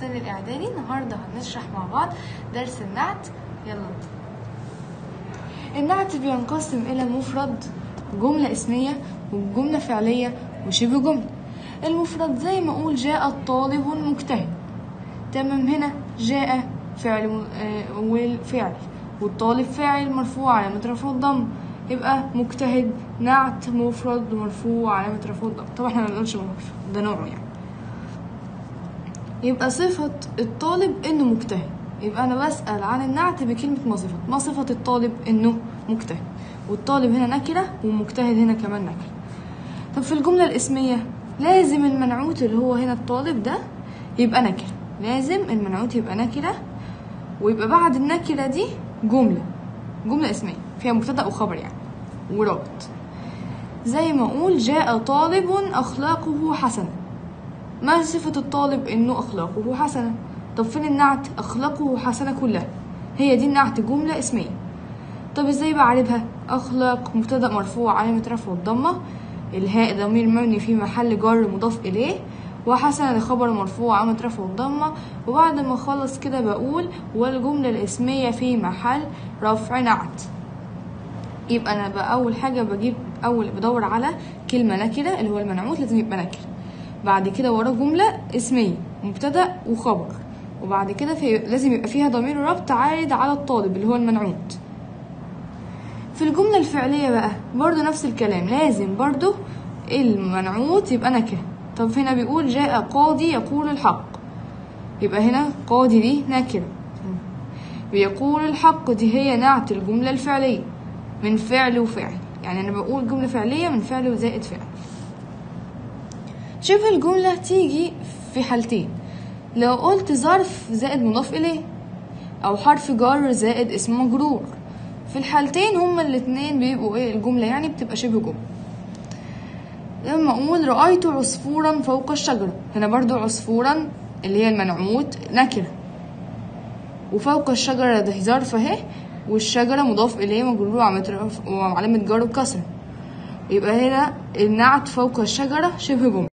السن الإعدادي النهاردة هنشرح مع بعض درس النعت يلا النعت بينقسم إلى مفرد جملة اسمية وجملة فعلية وشبه جملة المفرد زي ما أقول جاء طالب مجتهد تمام هنا جاء فعل م- آه، والفعل والطالب فاعل مرفوع علامة رفعه الضم يبقى مجتهد نعت مفرد مرفوع علامة رفعه الضم طبعا احنا ما بنقولش مفرد ده نوعه يعني يبقى صفة الطالب إنه مجتهد يبقى أنا بسأل عن النعت بكلمة ما صفة ما صفة الطالب إنه مجتهد والطالب هنا نكرة والمجتهد هنا كمان نكرة طب في الجملة الاسمية لازم المنعوت اللي هو هنا الطالب ده يبقى نكرة لازم المنعوت يبقى نكرة ويبقى بعد النكرة دي جملة جملة اسمية فيها مبتدأ وخبر يعني ورابط زي ما أقول جاء طالب أخلاقه حسنة ما صفة الطالب إنه أخلاقه حسنة طب فين النعت أخلاقه حسنة كلها هي دي النعت جملة اسمية طب ازاي بعربها أخلاق مبتدأ مرفوع علامة رفعه الضمة الهاء ضمير مبني في محل جر مضاف إليه وحسنة خبر مرفوع علامة رفعه الضمة وبعد ما أخلص كده بقول والجملة الاسمية في محل رفع نعت يبقى أنا بقى أول حاجة بجيب أول بدور على كلمة نكرة اللي هو المنعوت لازم يبقى نكرة بعد كده وراه جملة اسمية مبتدأ وخبر وبعد كده في لازم يبقى فيها ضمير ربط عائد على الطالب اللي هو المنعوت في الجملة الفعلية بقى برضو نفس الكلام لازم برضو المنعوت يبقى نكرة طب هنا بيقول جاء قاضي يقول الحق يبقى هنا قاضي دي نكرة بيقول الحق دي هي نعت الجملة الفعلية من فعل وفعل يعني أنا بقول جملة فعلية من فعل وزائد فعل شبه الجملة تيجي في حالتين لو قلت ظرف زائد مضاف إليه أو حرف جر زائد اسم مجرور في الحالتين هما الاتنين بيبقوا ايه الجملة يعني بتبقى شبه جملة لما أقول رأيت عصفورا فوق الشجرة هنا برضو عصفورا اللي هي المنعوت نكرة وفوق الشجرة ده ظرف اهي والشجرة مضاف إليه مجرور وعلامة رف- وعلامة جر بكسرة يبقى هنا النعت فوق الشجرة شبه جملة